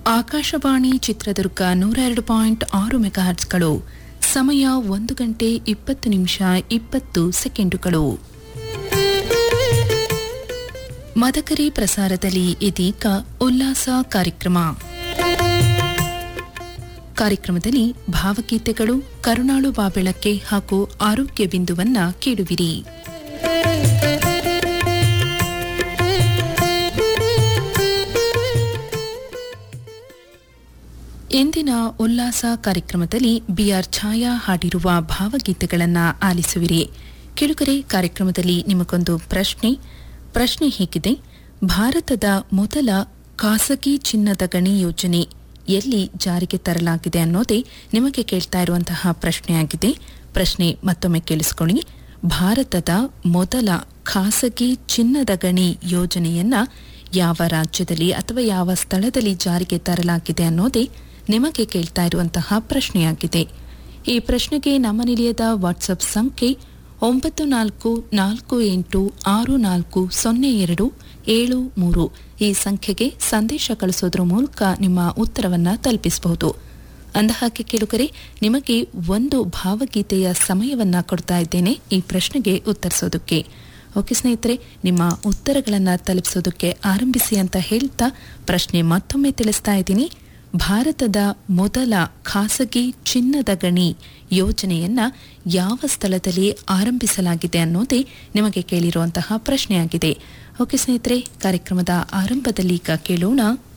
ಆಕಾಶವಾಣಿ ಚಿತ್ರದುರ್ಗ ನೂರ ಎರಡು ಪಾಯಿಂಟ್ ಆರು ಮೆಗಾಹರ್ಟ್ಸ್ಗಳು ಸಮಯ ಒಂದು ಗಂಟೆ ಇಪ್ಪತ್ತು ನಿಮಿಷ ಇಪ್ಪತ್ತು ಸೆಕೆಂಡುಗಳು ಮದಕರಿ ಪ್ರಸಾರದಲ್ಲಿ ಇದೀಗ ಉಲ್ಲಾಸ ಕಾರ್ಯಕ್ರಮ ಕಾರ್ಯಕ್ರಮದಲ್ಲಿ ಭಾವಗೀತೆಗಳು ಕರುಣಾಳು ಬಾಬೆಳಕ್ಕೆ ಹಾಗೂ ಆರೋಗ್ಯ ಬಿಂದುವನ್ನ ಕೇಳುವಿರಿ ಇಂದಿನ ಉಲ್ಲಾಸ ಕಾರ್ಯಕ್ರಮದಲ್ಲಿ ಬಿಆರ್ ಛಾಯಾ ಹಾಡಿರುವ ಭಾವಗೀತೆಗಳನ್ನು ಆಲಿಸುವಿರಿ ಕಿಳುಗರೆ ಕಾರ್ಯಕ್ರಮದಲ್ಲಿ ನಿಮಗೊಂದು ಪ್ರಶ್ನೆ ಪ್ರಶ್ನೆ ಹೀಗಿದೆ ಭಾರತದ ಮೊದಲ ಖಾಸಗಿ ಚಿನ್ನದ ಗಣಿ ಯೋಜನೆ ಎಲ್ಲಿ ಜಾರಿಗೆ ತರಲಾಗಿದೆ ಅನ್ನೋದೇ ನಿಮಗೆ ಕೇಳ್ತಾ ಇರುವಂತಹ ಪ್ರಶ್ನೆಯಾಗಿದೆ ಪ್ರಶ್ನೆ ಮತ್ತೊಮ್ಮೆ ಕೇಳಿಸಿಕೊಳ್ಳಿ ಭಾರತದ ಮೊದಲ ಖಾಸಗಿ ಚಿನ್ನದ ಗಣಿ ಯೋಜನೆಯನ್ನ ಯಾವ ರಾಜ್ಯದಲ್ಲಿ ಅಥವಾ ಯಾವ ಸ್ಥಳದಲ್ಲಿ ಜಾರಿಗೆ ತರಲಾಗಿದೆ ಅನ್ನೋದೇ ನಿಮಗೆ ಕೇಳ್ತಾ ಇರುವಂತಹ ಪ್ರಶ್ನೆಯಾಗಿದೆ ಈ ಪ್ರಶ್ನೆಗೆ ನಮ್ಮ ನಿಲಯದ ವಾಟ್ಸಪ್ ಸಂಖ್ಯೆ ಒಂಬತ್ತು ನಾಲ್ಕು ನಾಲ್ಕು ಎಂಟು ಆರು ನಾಲ್ಕು ಸೊನ್ನೆ ಎರಡು ಏಳು ಮೂರು ಈ ಸಂಖ್ಯೆಗೆ ಸಂದೇಶ ಕಳಿಸೋದ್ರ ಮೂಲಕ ನಿಮ್ಮ ಉತ್ತರವನ್ನ ತಲುಪಿಸಬಹುದು ಅಂದಹಾಗೆ ಕೇಳುಗರೆ ನಿಮಗೆ ಒಂದು ಭಾವಗೀತೆಯ ಸಮಯವನ್ನ ಕೊಡ್ತಾ ಇದ್ದೇನೆ ಈ ಪ್ರಶ್ನೆಗೆ ಉತ್ತರಿಸೋದಕ್ಕೆ ಓಕೆ ಸ್ನೇಹಿತರೆ ನಿಮ್ಮ ಉತ್ತರಗಳನ್ನು ತಲುಪಿಸೋದಕ್ಕೆ ಆರಂಭಿಸಿ ಅಂತ ಹೇಳ್ತಾ ಪ್ರಶ್ನೆ ಮತ್ತೊಮ್ಮೆ ತಿಳಿಸ್ತಾ ಇದ್ದೀನಿ ಭಾರತದ ಮೊದಲ ಖಾಸಗಿ ಚಿನ್ನದ ಗಣಿ ಯೋಜನೆಯನ್ನ ಯಾವ ಸ್ಥಳದಲ್ಲಿ ಆರಂಭಿಸಲಾಗಿದೆ ಅನ್ನೋದೇ ನಿಮಗೆ ಕೇಳಿರುವಂತಹ ಪ್ರಶ್ನೆಯಾಗಿದೆ ಓಕೆ ಸ್ನೇಹಿತರೆ ಕಾರ್ಯಕ್ರಮದ ಆರಂಭದಲ್ಲಿ ಈಗ ಕೇಳೋಣ